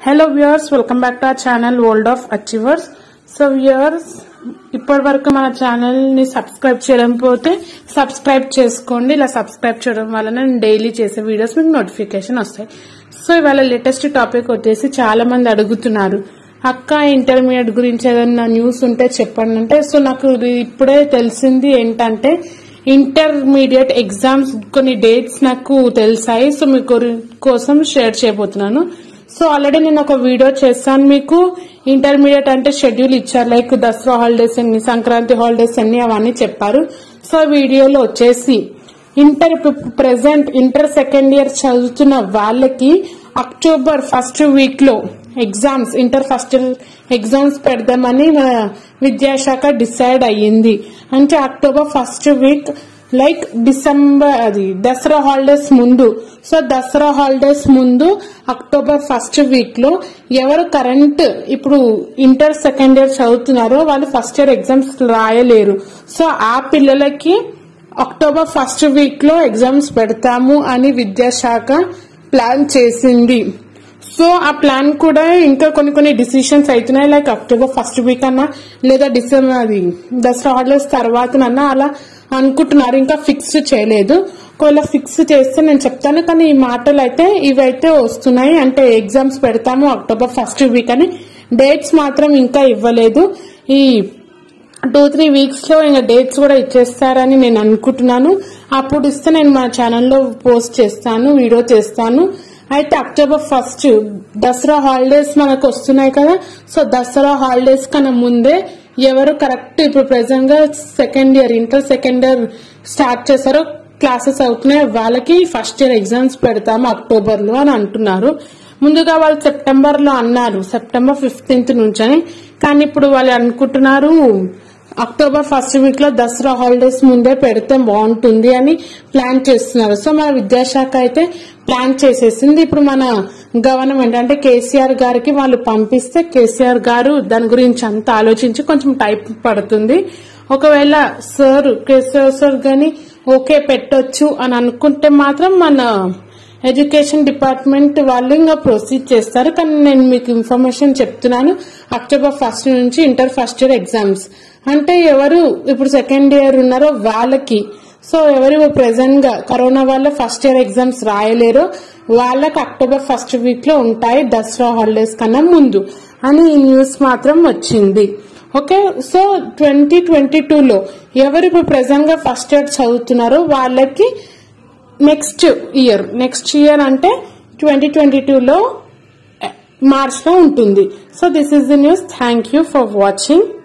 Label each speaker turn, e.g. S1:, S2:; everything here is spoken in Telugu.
S1: hello viewers welcome back to our channel world of achievers so viewers ఇప్పటి వరకు మన ఛానల్ ని సబ్స్క్రైబ్ చేయడం పోతే సబ్స్క్రైబ్ చేసుకోండి ఇలా సబ్స్క్రైబ్ చేయడం వలన నేను డైలీ చేసే వీడియోస్ మీకు నోటిఫికేషన్ వస్తాయి సో ఇవాళ లేటెస్ట్ టాపిక్ వచ్చేసి చాలా మంది అడుగుతున్నారు అక్క ఇంటర్మీడియట్ గురించి ఏదైనా న్యూస్ ఉంటే చెప్పండి అంటే సో నాకు ఇది ఇప్పుడే తెలిసింది ఏంటంటే ఇంటర్మీడియట్ ఎగ్జామ్స్ కొన్ని డేట్స్ నాకు తెలిసాయి సో మీ గురి- కోసం షేర్ చేయబోతున్నాను సో ఆల్రెడీ నేను ఒక వీడియో చేస్తాను మీకు ఇంటర్మీడియట్ అంటే షెడ్యూల్ ఇచ్చారు లైక్ దసరా హాలిడేస్ ఎన్ని సంక్రాంతి హాలిడేస్ ఎన్ని అవన్నీ చెప్పారు సో ఆ వీడియోలో వచ్చేసి inter present inter second year చదువుతున్న వాళ్ళకి అక్టోబర్ ఫస్ట్ వీక్ లో ఎగ్జామ్స్ ఇంటర్ ఫస్ట్ ఎగ్జామ్స్ పెడదామని మన విద్యాశాఖ డిసైడ్ అయ్యింది అంటే October first week like December అది దసరా హాలిడేస్ ముందు సో దసరా హాలిడేస్ ముందు అక్టోబర్ ఫస్ట్ వీక్ లో ఎవరు కరెంట్ ఇప్పుడు ఇంటర్ సెకండ్ ఇయర్ చదువుతున్నారో వాళ్ళు ఫస్ట్ ఇయర్ ఎగ్జామ్స్ రాయలేరు సో ఆ పిల్లలకి అక్టోబర్ ఫస్ట్ వీక్ లో ఎగ్జామ్స్ పెడతాము అని విద్యాశాఖ ప్లాన్ చేసింది సో ఆ ప్లాన్ కూడా ఇంకా కొన్ని కొన్ని డిసిషన్స్ అవుతున్నాయి లైక్ అక్టోబర్ ఫస్ట్ వీక్ అన్నా లేదా డిసెంబర్ అది దసరా హాలిడేస్ తర్వాతనన్నా అలా అనుకుంటున్నారు ఇంకా ఫిక్స్ చేయలేదు ఒకవేళ ఫిక్స్ చేస్తే నేను చెప్తాను కానీ ఈ మాటలు అయితే ఇవైతే వస్తున్నాయి అంటే ఎగ్జామ్స్ పెడతాము అక్టోబర్ ఫస్ట్ వీక్ అని డేట్స్ మాత్రం ఇంకా ఇవ్వలేదు ఈ టూ త్రీ వీక్స్ లో ఇంకా డేట్స్ కూడా ఇచ్చేస్తారని నేను అనుకుంటున్నాను అప్పుడు ఇస్తే నేను మా ఛానల్లో పోస్ట్ చేస్తాను వీడియో చేస్తాను అయితే అక్టోబర్ ఫస్ట్ దసరా హాలిడేస్ మనకు వస్తున్నాయి కదా సో దసరా హాలిడేస్ కన్నా ముందే ఎవరు కరెక్ట్ ఇప్పుడు ప్రెసెంట్ గా second year inter second year start చేశారో క్లాసెస్ అవుతున్నాయి వాళ్ళకి ఫస్ట్ ఇయర్ ఎగ్జామ్స్ పెడతాము అక్టోబర్ లో అని అంటున్నారు ముందుగా వాళ్ళు సెప్టెంబర్ లో అన్నారు సెప్టెంబర్ ఫిఫ్టీన్త్ నుంచి అని కానీ ఇప్పుడు వాళ్ళు అనుకుంటున్నారు అక్టోబర్ ఫస్ట్ వీక్ లో దసరా హాలిడేస్ ముందే పెడితే బాగుంటుంది అని ప్లాన్ చేస్తున్నారు సో మన విద్యాశాఖ అయితే ప్లాన్ చేసేసింది ఇప్పుడు మన గవర్నమెంట్ అంటే కేసీఆర్ గారికి వాళ్ళు పంపిస్తే కేసీఆర్ గారు దాని గురించి అంతా ఆలోచించి కొంచెం టైం పడుతుంది ఒకవేళ సార్ కేసీఆర్ సార్ గాని ఓకే పెట్టొచ్చు అని అనుకుంటే మాత్రం మన ఎడ్యుకేషన్ డిపార్ట్మెంట్ వాళ్ళు ఇంకా ప్రొసీడ్ చేస్తారు కానీ నేను మీకు ఇన్ఫర్మేషన్ చెప్తున్నాను అక్టోబర్ ఫస్ట్ నుంచి ఇంటర్ ఫస్ట్ ఇయర్ ఎగ్జామ్స్ అంటే ఎవరు ఇప్పుడు సెకండ్ ఇయర్ ఉన్నారో వాళ్ళకి సో ఎవరు ప్రెసెంట్ గా కరోనా వల్ల ఫస్ట్ ఇయర్ ఎగ్జామ్స్ రాయలేరో వాళ్ళకి అక్టోబర్ ఫస్ట్ వీక్ లో ఉంటాయి దసరా హాలిడేస్ కన్నా ముందు అని ఈ న్యూస్ మాత్రం వచ్చింది ఓకే సో ట్వంటీ ట్వంటీ టూలో ఎవరు ఇప్పుడు ప్రెసెంట్ గా ఫస్ట్ ఇయర్ చదువుతున్నారో వాళ్ళకి నెక్స్ట్ ఇయర్ నెక్స్ట్ ఇయర్ అంటే ట్వంటీ ట్వంటీ టూలో మార్చ్ లో ఉంటుంది so this is the news thank you for watching